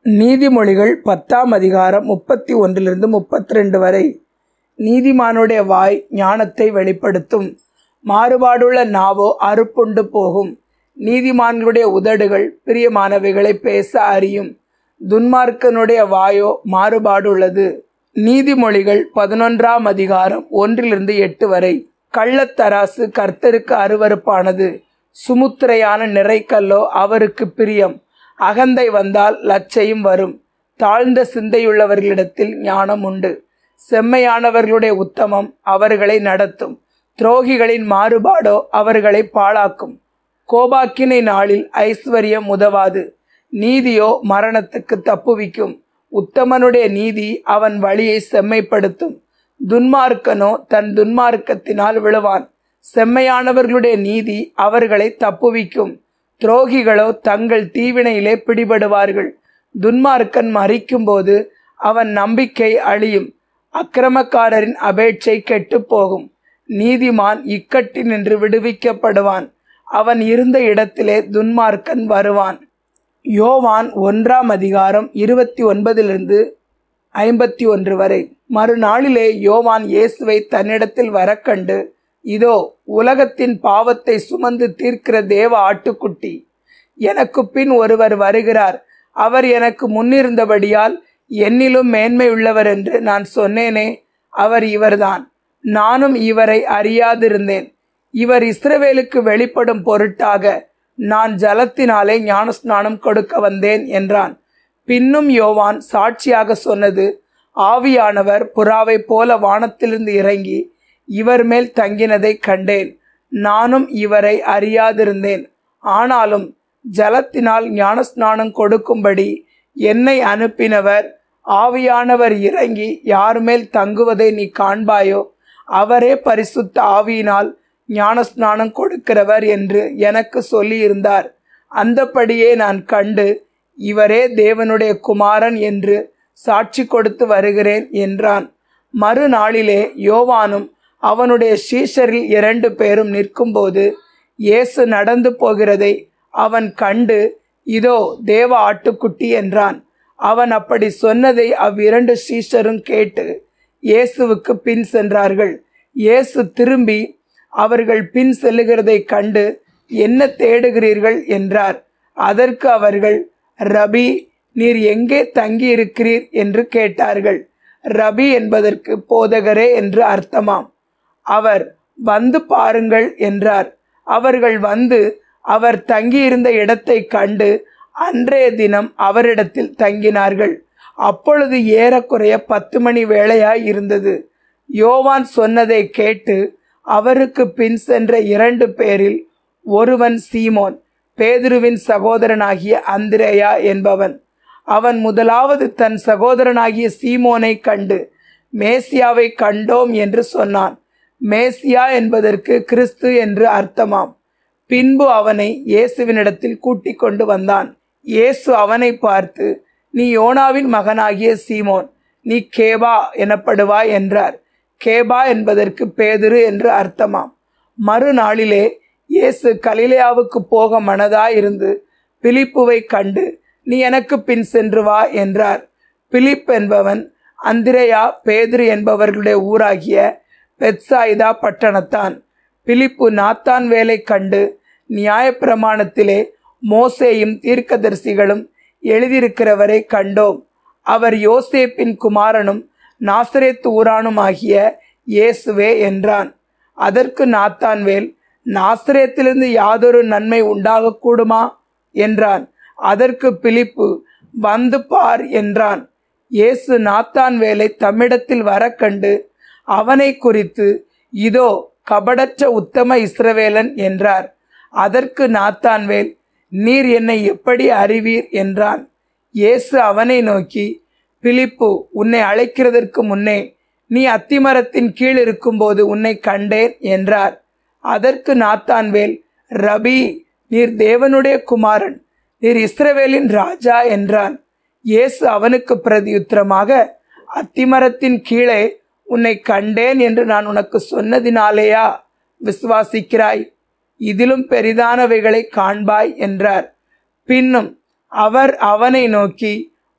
நீதிமொழிகள் பத்தாம் அதிகாரம் முப்பத்தி ஒன்றிலிருந்து முப்பத்தி ரெண்டு வரை நீதிமானுடைய வாய் ஞானத்தை வெளிப்படுத்தும் மாறுபாடுள்ள நாவோ அறுப்புண்டு போகும் நீதிமான்களுடைய உதடுகள் பிரியமானவைகளை பேச அறியும் துன்மார்க்கனுடைய வாயோ மாறுபாடுள்ளது நீதிமொழிகள் பதினொன்றாம் அதிகாரம் ஒன்றிலிருந்து எட்டு வரை கள்ளத்தராசு கர்த்தருக்கு அருவருப்பானது சுமுத்திரையான நிறைக்கல்லோ அவருக்கு பிரியம் அகந்தை வந்தால் லச்சையும் வரும் தாழ்ந்த சிந்தையுள்ளவர்களிடத்தில் ஞானம் உண்டு செம்மையானவர்களுடைய உத்தமம் அவர்களை நடத்தும் துரோகிகளின் மாறுபாடோ அவர்களை பாழாக்கும் கோபாக்கினை நாளில் ஐஸ்வர்யம் உதவாது நீதியோ மரணத்துக்கு தப்புவிக்கும் உத்தமனுடைய நீதி அவன் வழியை செம்மைப்படுத்தும் துன்மார்க்கனோ தன் துன்மார்க்கத்தினால் விழுவான் செம்மையானவர்களுடைய நீதி அவர்களை தப்புவிக்கும் துரோகிகளோ தங்கள் தீவினையிலே பிடிபடுவார்கள் துன்மார்க்கன் மறிக்கும்போது அவன் நம்பிக்கை அழியும் அக்கிரமக்காரரின் அபேட்சை கெட்டுப் போகும் நீதிமான் இக்கட்டினின்று விடுவிக்கப்படுவான் அவன் இருந்த இடத்திலே துன்மார்க்கன் வருவான் யோவான் ஒன்றாம் அதிகாரம் இருபத்தி ஒன்பதிலிருந்து ஐம்பத்தி ஒன்று வரை மறுநாளிலே யோவான் இயேசுவை தன்னிடத்தில் வரக்கண்டு இதோ உலகத்தின் பாவத்தை சுமந்து தீர்க்கிற தேவ ஆட்டுக்குட்டி எனக்கு பின் ஒருவர் வருகிறார் அவர் எனக்கு முன்னிருந்தபடியால் என்னிலும் மேன்மை உள்ளவர் என்று நான் சொன்னேனே அவர் இவர்தான் நானும் இவரை அறியாதிருந்தேன் இவர் இஸ்ரவேலுக்கு வெளிப்படும் பொருட்டாக நான் ஜலத்தினாலே ஞானஸ்நானம் கொடுக்க வந்தேன் என்றான் பின்னும் யோவான் சாட்சியாக சொன்னது ஆவியானவர் புறாவை போல வானத்திலிருந்து இறங்கி இவர் மேல் தங்கினதை கண்டேன் நானும் இவரை அறியாதிருந்தேன் ஆனாலும் ஜலத்தினால் ஞானஸ்நானம் கொடுக்கும்படி என்னை அனுப்பினவர் ஆவியானவர் இறங்கி யார் மேல் தங்குவதை நீ காண்பாயோ அவரே பரிசுத்த ஆவியினால் ஞானஸ்நானம் கொடுக்கிறவர் என்று எனக்கு சொல்லியிருந்தார் அந்தப்படியே நான் கண்டு இவரே தேவனுடைய குமாரன் என்று சாட்சி கொடுத்து வருகிறேன் என்றான் மறுநாளிலே யோவானும் அவனுடைய சீஷரில் இரண்டு பேரும் நிற்கும்போது இயேசு நடந்து போகிறதை அவன் கண்டு இதோ தேவ ஆட்டுக்குட்டி என்றான் அவன் அப்படி சொன்னதை அவ்விரண்டு சீஷரும் கேட்டு இயேசுவுக்கு பின் சென்றார்கள் இயேசு திரும்பி அவர்கள் பின் செல்லுகிறதை கண்டு என்ன தேடுகிறீர்கள் என்றார் அதற்கு அவர்கள் ரபி நீர் எங்கே தங்கி இருக்கிறீர் என்று கேட்டார்கள் ரபி என்பதற்கு போதகரே என்று அர்த்தமாம் அவர் வந்து பாருங்கள் என்றார் அவர்கள் வந்து அவர் தங்கியிருந்த இடத்தை கண்டு அன்றைய தினம் அவரிடத்தில் தங்கினார்கள் அப்பொழுது ஏறக்குறைய பத்து மணி வேளையாய் இருந்தது யோவான் சொன்னதை கேட்டு அவருக்கு பின் சென்ற இரண்டு பேரில் ஒருவன் சீமோன் பேதுருவின் சகோதரனாகிய அந்திரேயா என்பவன் அவன் முதலாவது தன் சகோதரனாகிய சீமோனை கண்டு மேசியாவை கண்டோம் என்று சொன்னான் மேசியா என்பதற்கு கிறிஸ்து என்று அர்த்தமாம் பின்பு அவனை இயேசுவினிடத்தில் கூட்டிக் கொண்டு வந்தான் இயேசு அவனை பார்த்து நீ யோனாவின் மகனாகிய சீமோன் நீ கேபா எனப்படுவாய் என்றார் கேபா என்பதற்கு பேதுரு என்று அர்த்தமாம் மறுநாளிலே இயேசு கலிலேயாவுக்கு போக மனதாயிருந்து பிலிப்புவை கண்டு நீ எனக்கு பின் சென்று வா என்றார் பிலிப் என்பவன் அந்திரையா பேதுரு என்பவர்களுடைய ஊராகிய பெத்சாயிதா பட்டணத்தான் பிலிப்பு நாத்தான் வேலை கண்டு நியாயப்பிரமாணத்திலே மோசேயும் தீர்க்கதரிசிகளும் எழுதியிருக்கிறவரை கண்டோம் அவர் யோசேப்பின் குமாரனும் நாசரேத்து ஊரானுமாகிய இயேசுவே என்றான் அதற்கு நாத்தான்வேல் நாசரேத்திலிருந்து யாதொரு நன்மை உண்டாகக்கூடுமா என்றான் அதற்கு பிலிப்பு வந்து பார் என்றான் இயேசு நாத்தான் வேலை தம்மிடத்தில் வர கண்டு அவனை குறித்து இதோ கபடற்ற உத்தம இஸ்ரவேலன் என்றார் அதற்கு நாத்தான்வேல் நீர் என்னை எப்படி அறிவீர் என்றான் இயேசு அவனை நோக்கி பிலிப்பு உன்னை அழைக்கிறதற்கு முன்னே நீ அத்திமரத்தின் கீழ் இருக்கும்போது உன்னை கண்டேன் என்றார் அதற்கு நாத்தான்வேல் ரபி நீர் தேவனுடைய குமாரன் நீர் இஸ்ரவேலின் ராஜா என்றான் இயேசு அவனுக்கு பிரதியுத்தரமாக அத்திமரத்தின் கீழே உன்னை கண்டேன் என்று நான் உனக்கு சொன்னதினாலேயா விசுவாசிக்கிறாய் இதிலும் பெரிதானவைகளை காண்பாய் என்றார் பின்னும் அவர் அவனை நோக்கி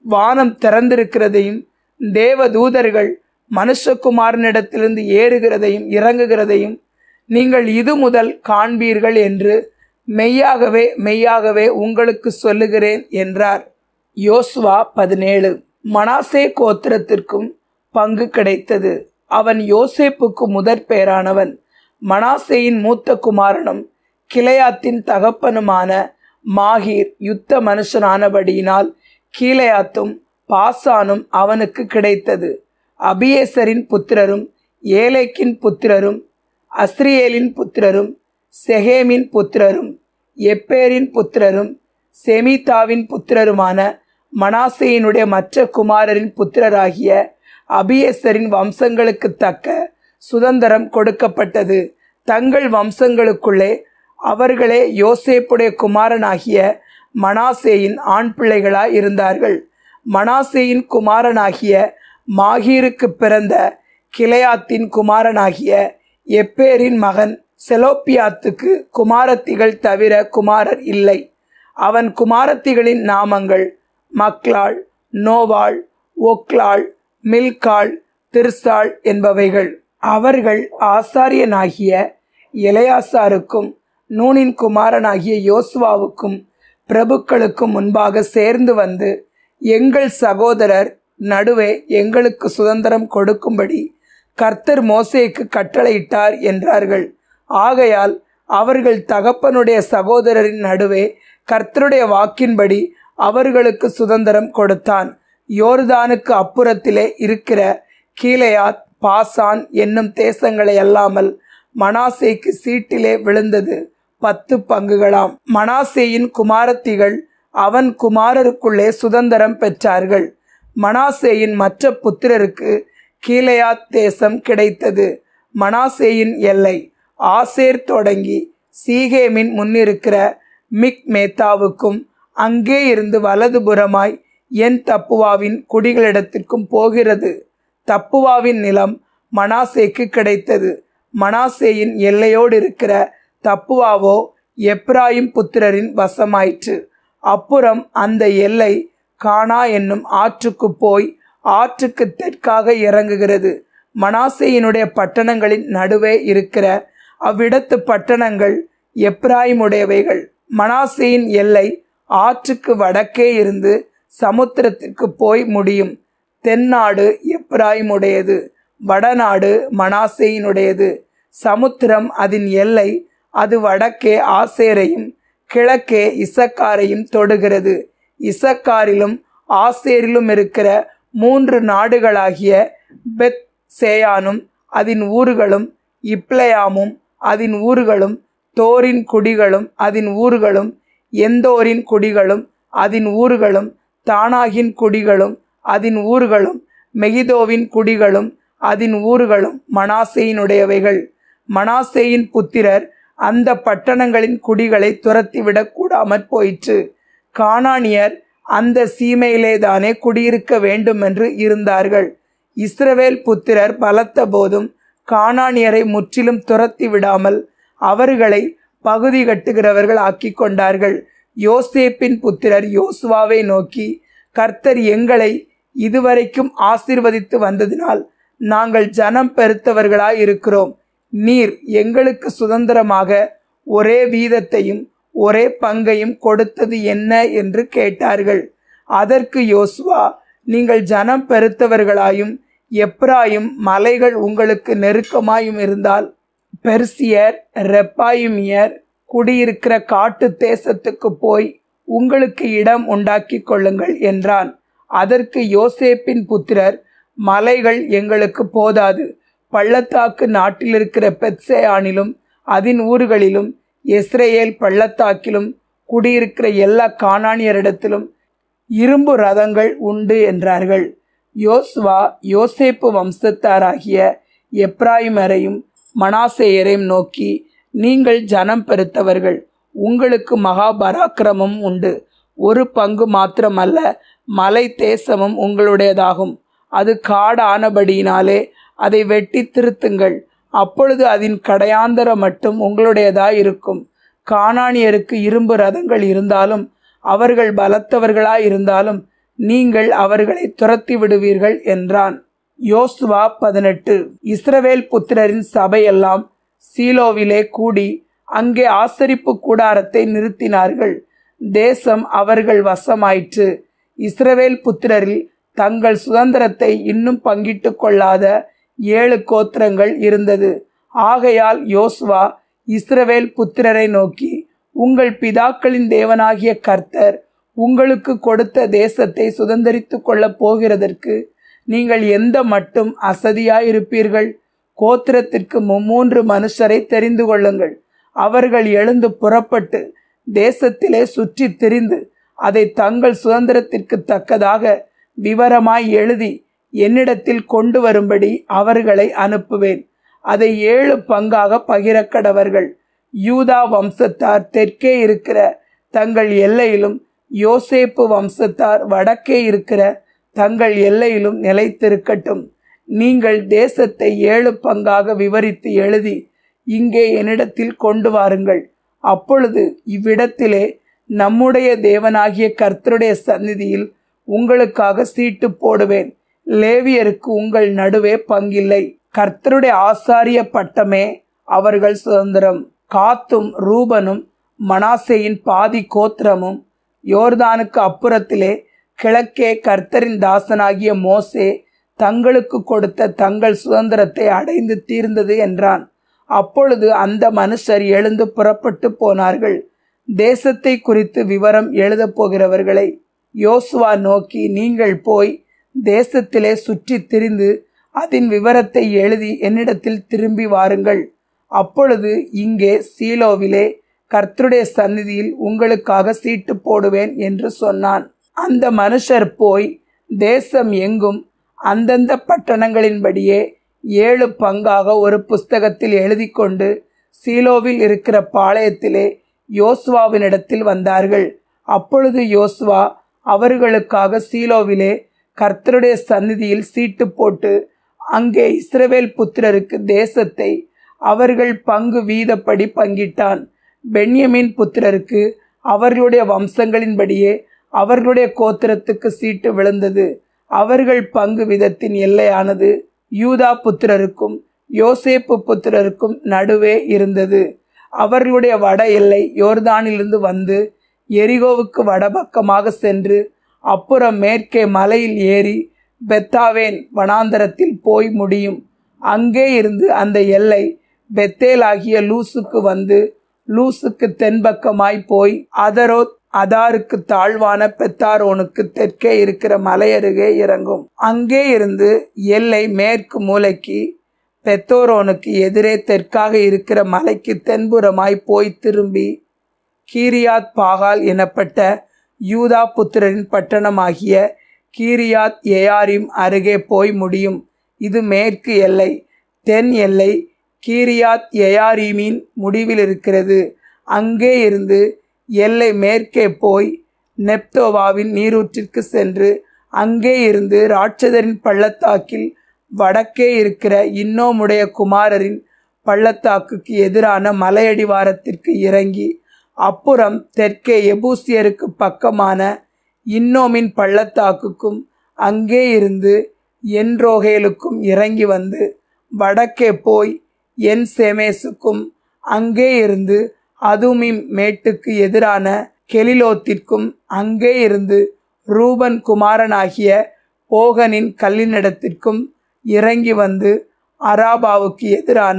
வானம் திறந்திருக்கிறதையும் தேவ தூதர்கள் மனுஷகுமாரனிடத்திலிருந்து ஏறுகிறதையும் இறங்குகிறதையும் நீங்கள் இது முதல் காண்பீர்கள் என்று மெய்யாகவே மெய்யாகவே உங்களுக்கு சொல்லுகிறேன் என்றார் யோசுவா பதினேழு மனாசே கோத்திரத்திற்கும் பங்கு கிடைத்தது அவன் யோசேப்புக்கு முதற் பேரானவன் மனாசேயின் மூத்த குமாரனும் கிளையாத்தின் தகப்பனுமான மாகீர் யுத்த மனுஷனானபடியினால் கீழையாத்தும் பாசானும் அவனுக்கு கிடைத்தது அபியேசரின் புத்திரரும் ஏலேக்கின் புத்திரரும் அஸ்ரியேலின் புத்திரரும் செஹேமின் புத்திரரும் எப்பேரின் புத்திரரும் செமிதாவின் புத்திரருமான மனாசேயினுடைய மற்ற குமாரரின் புத்திரராகிய அபியேசரின் வம்சங்களுக்கு தக்க சுதந்திரம் கொடுக்கப்பட்டது தங்கள் வம்சங்களுக்குள்ளே அவர்களே யோசேப்புடைய குமாரனாகிய மனாசேயின் ஆண் பிள்ளைகளாய் இருந்தார்கள் மனாசேயின் குமாரனாகிய மாகீருக்கு பிறந்த கிளையாத்தின் குமாரனாகிய எப்பேரின் மகன் செலோப்பியாத்துக்கு குமாரத்திகள் தவிர குமாரர் இல்லை அவன் குமாரத்திகளின் நாமங்கள் மக்லாள் நோவாள் ஒக்லாள் மில்காள் திருசாள் என்பவைகள் அவர்கள் ஆசாரியனாகிய எலையாசாருக்கும் நூனின் குமாரனாகிய யோசுவாவுக்கும் பிரபுக்களுக்கும் முன்பாக சேர்ந்து வந்து எங்கள் சகோதரர் நடுவே எங்களுக்கு சுதந்திரம் கொடுக்கும்படி கர்த்தர் மோசேக்கு கட்டளையிட்டார் என்றார்கள் ஆகையால் அவர்கள் தகப்பனுடைய சகோதரரின் நடுவே கர்த்தருடைய வாக்கின்படி அவர்களுக்கு சுதந்திரம் கொடுத்தான் யோர்தானுக்கு அப்புறத்திலே இருக்கிற கீழையாத் பாசான் என்னும் தேசங்களை அல்லாமல் மனாசேக்கு சீட்டிலே விழுந்தது பத்து பங்குகளாம் மனாசேயின் குமாரத்திகள் அவன் குமாரருக்குள்ளே சுதந்திரம் பெற்றார்கள் மனாசேயின் மற்ற புத்திரருக்கு கீழையாத் தேசம் கிடைத்தது மனாசேயின் எல்லை ஆசேர் தொடங்கி சீகேமின் முன்னிருக்கிற மிக் மேத்தாவுக்கும் அங்கே இருந்து வலதுபுறமாய் என் தப்புவாவின் குடிகளிடத்திற்கும் போகிறது தப்புவாவின் நிலம் மனாசேக்கு கிடைத்தது மனாசேயின் எல்லையோடு இருக்கிற தப்புவாவோ எப்ராயிம் புத்திரரின் வசமாயிற்று அப்புறம் அந்த எல்லை கானா என்னும் ஆற்றுக்கு போய் ஆற்றுக்கு தெற்காக இறங்குகிறது மனாசேயினுடைய பட்டணங்களின் நடுவே இருக்கிற அவ்விடத்து பட்டணங்கள் எப்ராயிமுடையவைகள் மனாசேயின் எல்லை ஆற்றுக்கு வடக்கே இருந்து சமுத்திரத்திற்கு போய் முடியும் தென்னாடு எப்ராயிமுடையது வடநாடு மனாசேயினுடையது சமுத்திரம் அதன் எல்லை அது வடக்கே ஆசேரையும் கிழக்கே இசக்காரையும் தொடுகிறது இசக்காரிலும் ஆசேரிலும் இருக்கிற மூன்று நாடுகளாகிய பெத் சேயானும் அதன் ஊர்களும் இப்ளயாமும் அதன் ஊர்களும் தோரின் குடிகளும் அதன் ஊர்களும் எந்தோரின் குடிகளும் அதன் ஊர்களும் தானாகின் குடிகளும் அதன் ஊர்களும் மெகிதோவின் குடிகளும் அதன் ஊர்களும் மனாசேயினுடையவைகள் மனாசேயின் புத்திரர் அந்த பட்டணங்களின் குடிகளை துரத்திவிடக் கூடாமற் போயிற்று கானானியர் அந்த சீமையிலே தானே குடியிருக்க வேண்டும் என்று இருந்தார்கள் இஸ்ரவேல் புத்திரர் பலத்த போதும் கானானியரை முற்றிலும் துரத்தி விடாமல் அவர்களை பகுதி கட்டுகிறவர்கள் ஆக்கி கொண்டார்கள் யோசேப்பின் புத்திரர் யோசுவாவை நோக்கி கர்த்தர் எங்களை இதுவரைக்கும் ஆசிர்வதித்து வந்ததினால் நாங்கள் ஜனம் பெருத்தவர்களாய் இருக்கிறோம் நீர் எங்களுக்கு சுதந்திரமாக ஒரே வீதத்தையும் ஒரே பங்கையும் கொடுத்தது என்ன என்று கேட்டார்கள் அதற்கு யோசுவா நீங்கள் ஜனம் பெருத்தவர்களாயும் எப்ராயும் மலைகள் உங்களுக்கு நெருக்கமாயும் இருந்தால் பெர்சியர் ரெப்பாயுமியர் குடியிருக்கிற காட்டு தேசத்துக்கு போய் உங்களுக்கு இடம் உண்டாக்கி கொள்ளுங்கள் என்றான் அதற்கு யோசேப்பின் புத்திரர் மலைகள் எங்களுக்கு போதாது பள்ளத்தாக்கு நாட்டில் இருக்கிற பெத்சேயானிலும் அதன் ஊர்களிலும் இஸ்ரேல் பள்ளத்தாக்கிலும் குடியிருக்கிற எல்லா காணானியரிடத்திலும் இரும்பு ரதங்கள் உண்டு என்றார்கள் யோசுவா யோசேப்பு வம்சத்தாராகிய எப்ராயிமரையும் மனாசேயரையும் நோக்கி நீங்கள் ஜனம் பெருத்தவர்கள் உங்களுக்கு மகா பராக்கிரமம் உண்டு ஒரு பங்கு மாத்திரமல்ல மலை தேசமும் உங்களுடையதாகும் அது காடானபடியினாலே அதை வெட்டி திருத்துங்கள் அப்பொழுது அதன் கடையாந்தரம் மட்டும் உங்களுடையதாய் இருக்கும் கானானியருக்கு இரும்பு ரதங்கள் இருந்தாலும் அவர்கள் பலத்தவர்களாய் இருந்தாலும் நீங்கள் அவர்களை துரத்தி விடுவீர்கள் என்றான் யோசுவா பதினெட்டு இஸ்ரவேல் புத்திரரின் சபையெல்லாம் சீலோவிலே கூடி அங்கே ஆசரிப்பு கூடாரத்தை நிறுத்தினார்கள் தேசம் அவர்கள் வசமாயிற்று இஸ்ரவேல் புத்திரரில் தங்கள் சுதந்திரத்தை இன்னும் பங்கிட்டு கொள்ளாத ஏழு கோத்திரங்கள் இருந்தது ஆகையால் யோசுவா இஸ்ரவேல் புத்திரரை நோக்கி உங்கள் பிதாக்களின் தேவனாகிய கர்த்தர் உங்களுக்கு கொடுத்த தேசத்தை சுதந்திரித்து கொள்ளப் போகிறதற்கு நீங்கள் எந்த மட்டும் அசதியாயிருப்பீர்கள் கோத்திரத்திற்கு மும்மூன்று மனுஷரை தெரிந்து கொள்ளுங்கள் அவர்கள் எழுந்து புறப்பட்டு தேசத்திலே சுற்றி திரிந்து அதை தங்கள் சுதந்திரத்திற்கு தக்கதாக விவரமாய் எழுதி என்னிடத்தில் கொண்டு வரும்படி அவர்களை அனுப்புவேன் அதை ஏழு பங்காக பகிரக்கடவர்கள் யூதா வம்சத்தார் தெற்கே இருக்கிற தங்கள் எல்லையிலும் யோசேப்பு வம்சத்தார் வடக்கே இருக்கிற தங்கள் எல்லையிலும் நிலைத்திருக்கட்டும் நீங்கள் தேசத்தை ஏழு பங்காக விவரித்து எழுதி இங்கே என்னிடத்தில் கொண்டு வாருங்கள் அப்பொழுது இவ்விடத்திலே நம்முடைய தேவனாகிய கர்த்தருடைய சந்நிதியில் உங்களுக்காக சீட்டு போடுவேன் லேவியருக்கு உங்கள் நடுவே பங்கில்லை கர்த்தருடைய ஆசாரிய பட்டமே அவர்கள் சுதந்திரம் காத்தும் ரூபனும் மனாசேயின் பாதி கோத்திரமும் யோர்தானுக்கு அப்புறத்திலே கிழக்கே கர்த்தரின் தாசனாகிய மோசே தங்களுக்கு கொடுத்த தங்கள் சுதந்திரத்தை அடைந்து தீர்ந்தது என்றான் அப்பொழுது அந்த மனுஷர் எழுந்து புறப்பட்டு போனார்கள் தேசத்தை குறித்து விவரம் எழுதப் போகிறவர்களை யோசுவா நோக்கி நீங்கள் போய் தேசத்திலே சுற்றி திரிந்து அதன் விவரத்தை எழுதி என்னிடத்தில் திரும்பி வாருங்கள் அப்பொழுது இங்கே சீலோவிலே கர்த்தருடைய சந்நிதியில் உங்களுக்காக சீட்டு போடுவேன் என்று சொன்னான் அந்த மனுஷர் போய் தேசம் எங்கும் அந்தந்த பட்டணங்களின்படியே ஏழு பங்காக ஒரு புஸ்தகத்தில் எழுதி கொண்டு சீலோவில் இருக்கிற பாளையத்திலே யோசுவாவினிடத்தில் வந்தார்கள் அப்பொழுது யோசுவா அவர்களுக்காக சீலோவிலே கர்த்தருடைய சந்நிதியில் சீட்டு போட்டு அங்கே இஸ்ரவேல் புத்திரருக்கு தேசத்தை அவர்கள் பங்கு வீதப்படி பங்கிட்டான் பென்யமின் புத்திரருக்கு அவர்களுடைய வம்சங்களின்படியே அவர்களுடைய கோத்திரத்துக்கு சீட்டு விழுந்தது அவர்கள் பங்கு விதத்தின் எல்லையானது யூதா புத்திரருக்கும் யோசேப்பு புத்திரருக்கும் நடுவே இருந்தது அவர்களுடைய வட எல்லை யோர்தானிலிருந்து வந்து எரிகோவுக்கு வடபக்கமாக சென்று அப்புறம் மேற்கே மலையில் ஏறி பெத்தாவேன் வனாந்தரத்தில் போய் முடியும் அங்கே இருந்து அந்த எல்லை பெத்தேல் ஆகிய லூசுக்கு வந்து லூசுக்கு தென்பக்கமாய் போய் அதரோத் அதாருக்கு தாழ்வான பெத்தாரோனுக்கு தெற்கே இருக்கிற மலை அருகே இறங்கும் அங்கே இருந்து எல்லை மேற்கு மூலைக்கு பெத்தோரோனுக்கு எதிரே தெற்காக இருக்கிற மலைக்கு தென்புறமாய் போய் திரும்பி கீரியாத் பாகால் எனப்பட்ட யூதா புத்திரரின் பட்டணமாகிய கீரியாத் ஏயாரிம் அருகே போய் முடியும் இது மேற்கு எல்லை தென் எல்லை கீரியாத் எயாரீமின் முடிவில் இருக்கிறது அங்கே இருந்து எல்லை மேற்கே போய் நெப்தோவாவின் நீரூற்றிற்கு சென்று அங்கே இருந்து ராட்சதரின் பள்ளத்தாக்கில் வடக்கே இருக்கிற இன்னோமுடைய குமாரரின் பள்ளத்தாக்குக்கு எதிரான மலையடிவாரத்திற்கு இறங்கி அப்புறம் தெற்கே எபூசியருக்கு பக்கமான இன்னோமின் பள்ளத்தாக்குக்கும் அங்கே இருந்து என்ரோகேலுக்கும் இறங்கி வந்து வடக்கே போய் என் சேமேசுக்கும் அங்கே இருந்து அதுமிம் மேட்டுக்கு எதிரான கெலிலோத்திற்கும் அங்கே இருந்து ரூபன் குமாரனாகிய போகனின் கல்லினிடத்திற்கும் இறங்கி வந்து அராபாவுக்கு எதிரான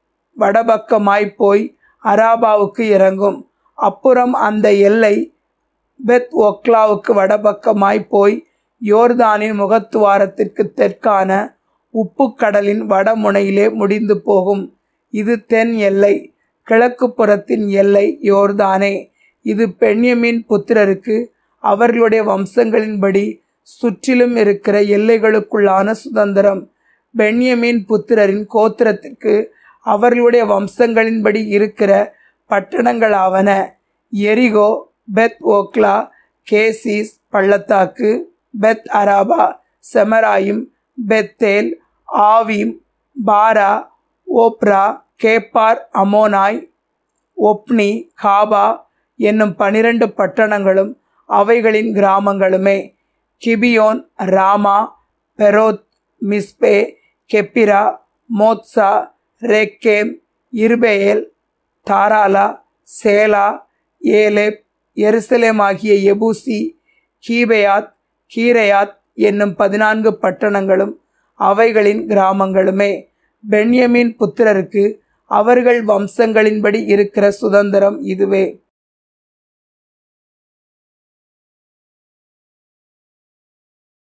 வடபக்கமாய் போய் அராபாவுக்கு இறங்கும் அப்புறம் அந்த எல்லை பெத் ஒக்லாவுக்கு வடபக்கமாய் போய் யோர்தானின் முகத்துவாரத்திற்கு தெற்கான உப்பு கடலின் வடமுனையிலே முடிந்து போகும் இது தென் எல்லை கிழக்கு புறத்தின் எல்லை யோர்தானே இது பெண்யமின் புத்திரருக்கு அவர்களுடைய வம்சங்களின்படி சுற்றிலும் இருக்கிற எல்லைகளுக்குள்ளான சுதந்திரம் பென்யமின் புத்திரரின் கோத்திரத்திற்கு அவர்களுடைய வம்சங்களின்படி இருக்கிற பட்டணங்களாவன எரிகோ பெத் ஓக்லா கேசிஸ் பள்ளத்தாக்கு பெத் அராபா செமராயும் பெத்தேல் ஆவீம் பாரா ஓப்ரா கேப்பார் அமோனாய் ஒப்னி காபா என்னும் பனிரெண்டு பட்டணங்களும் அவைகளின் கிராமங்களுமே கிபியோன் ராமா பெரோத் மிஸ்பே கெப்பிரா மோத்சா ரேக்கேம் இருபேயல் தாராலா சேலா ஏலேப் எருசலேம் ஆகிய எபூசி கீபேயாத் கீரையாத் என்னும் பதினான்கு பட்டணங்களும் அவைகளின் கிராமங்களுமே பென்யமின் புத்திரருக்கு அவர்கள் வம்சங்களின்படி இருக்கிற சுதந்திரம் இதுவே